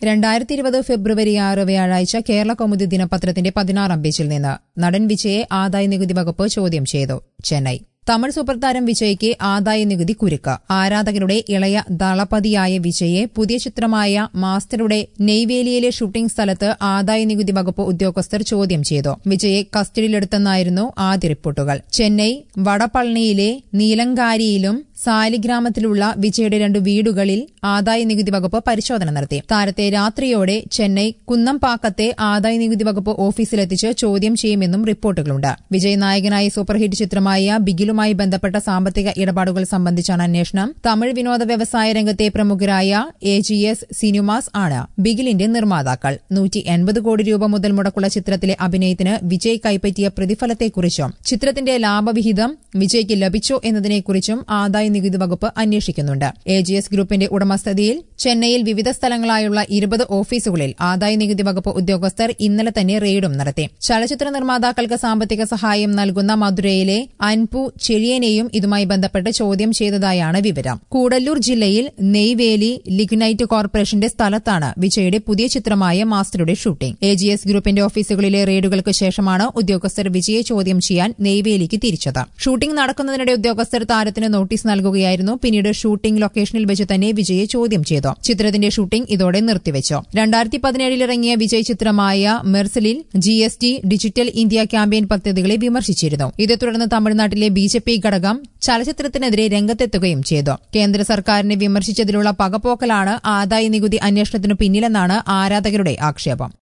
രണ്ടായിരത്തി ഇരുപത് ഫെബ്രുവരി ആറ് വ്യാഴാഴ്ച കേരള കൗമുദി ദിനപത്രത്തിന്റെ പതിനാറാം പേജിൽ നിന്ന് നടൻ വിജയെ ആദായ നികുതി വകുപ്പ് ചോദ്യം ചെയ്തു ചെന്നൈ തമിഴ് സൂപ്പർ താരം വിജയ്ക്ക് ആദായ നികുതി കുരുക്ക് ആരാധകരുടെ ഇളയ ദളപതിയായ വിജയെ പുതിയ ചിത്രമായ മാസ്റ്ററുടെ നെയ്വേലിയിലെ ഷൂട്ടിംഗ് സ്ഥലത്ത് ആദായ നികുതി വകുപ്പ് ഉദ്യോഗസ്ഥർ ചോദ്യം ചെയ്തു വിജയെ കസ്റ്റഡിയിലെടുത്തെന്നായിരുന്നു ആദ്യ റിപ്പോർട്ടുകൾ ചെന്നൈ വടപളനിയിലെ നീലങ്കാരിയിലും സാലിഗ്രാമത്തിലുള്ള വിജയുടെ രണ്ട് വീടുകളിൽ ആദായ നികുതി വകുപ്പ് പരിശോധന നടത്തി താരത്തെ രാത്രിയോടെ ചെന്നൈ കുന്നംപാക്കത്തെ ആദായ നികുതി വകുപ്പ് ഓഫീസിലെത്തിച്ച് ചോദ്യം ചെയ്യുമെന്നും റിപ്പോർട്ടുകളുണ്ട് വിജയ് നായകനായ സൂപ്പർഹിറ്റ് ചിത്രമായ ബിഗിലുമായി ബന്ധപ്പെട്ട സാമ്പത്തിക ഇടപാടുകൾ സംബന്ധിച്ചാണ് അന്വേഷണം തമിഴ് വിനോദ വ്യവസായ രംഗത്തെ പ്രമുഖരായ എ ജി എസ് സിനിമാസ് ആണ് ബിഗിലിന്റെ നിർമ്മാതാക്കൾ നൂറ്റി എൺപത് കോടി രൂപ മുതൽ മുടക്കുള്ള ചിത്രത്തിലെ അഭിനയത്തിന് വിജയ് കൈപ്പറ്റിയ പ്രതിഫലത്തെക്കുറിച്ചും ചിത്രത്തിന്റെ ലാഭവിഹിതം വിജയ്ക്ക് ലഭിച്ചോ എന്നതിനെക്കുറിച്ചും ആദായ നികുതി വകുപ്പ് അന്വേഷിക്കുന്നുണ്ട് എ ജി എസ് ഗ്രൂപ്പിന്റെ ഉടമസ്ഥതയിൽ ചെന്നൈയിൽ വിവിധ സ്ഥലങ്ങളായുള്ള ഇരുപത് ഓഫീസുകളിൽ ആദായ നികുതി വകുപ്പ് ഉദ്യോഗസ്ഥർ ഇന്നലെ തന്നെ റെയ്ഡും നടത്തി ചലച്ചിത്ര നിർമ്മാതാക്കൾക്ക് സാമ്പത്തിക സഹായം നൽകുന്ന മധുരയിലെ അൻപു ചെഴിയനെയും ഇതുമായി ബന്ധപ്പെട്ട് ചോദ്യം ചെയ്തതായാണ് വിവരം കൂടല്ലൂർ ജില്ലയിൽ നെയ്വേലി ലിഗ്നൈറ്റ് കോർപ്പറേഷന്റെ സ്ഥലത്താണ് വിജയുടെ പുതിയ ചിത്രമായ മാസ്റ്ററുടെ ഷൂട്ടിംഗ് എ ജി എസ് ഗ്രൂപ്പിന്റെ ഓഫീസുകളിലെ റെയ്ഡുകൾക്ക് ശേഷമാണ് ഉദ്യോഗസ്ഥർ വിജയെ ചോദ്യം ചെയ്യാൻ നെയ്വേലിക്ക് തിരിച്ചത് ഷൂട്ടിംഗ് നടക്കുന്നതിനിടെ ഉദ്യോഗസ്ഥർ താരത്തിന് നോട്ടീസ് നൽകുകയായിരുന്നു പിന്നീട് ഷൂട്ടിംഗ് ലൊക്കേഷനിൽ വെച്ച് തന്നെ വിജയെ ചോദ്യം ചെയ്തു ചിത്രത്തിന്റെ ഷൂട്ടിംഗ് ഇതോടെ നിർത്തിവച്ചു രണ്ടായിരത്തി പതിനേഴിൽ ഇറങ്ങിയ വിജയ് ചിത്രമായ മെർസലിൽ G S T digital India campaign പദ്ധതികളെ വിമർശിച്ചിരുന്നു ഇതേ തുടർന്ന് തമിഴ്നാട്ടിലെ ബി ജെ പി ഘടകം ചലച്ചിത്രത്തിനെതിരെ രംഗത്തെത്തുകയും ചെയ്തു കേന്ദ്ര സർക്കാരിനെ വിമർശിച്ചതിലുള്ള പകപോക്കലാണ് ആദായ നികുതി അന്വേഷണത്തിനു പിന്നിലെന്നാണ് ആരാധകരുടെ ആക്ഷേപം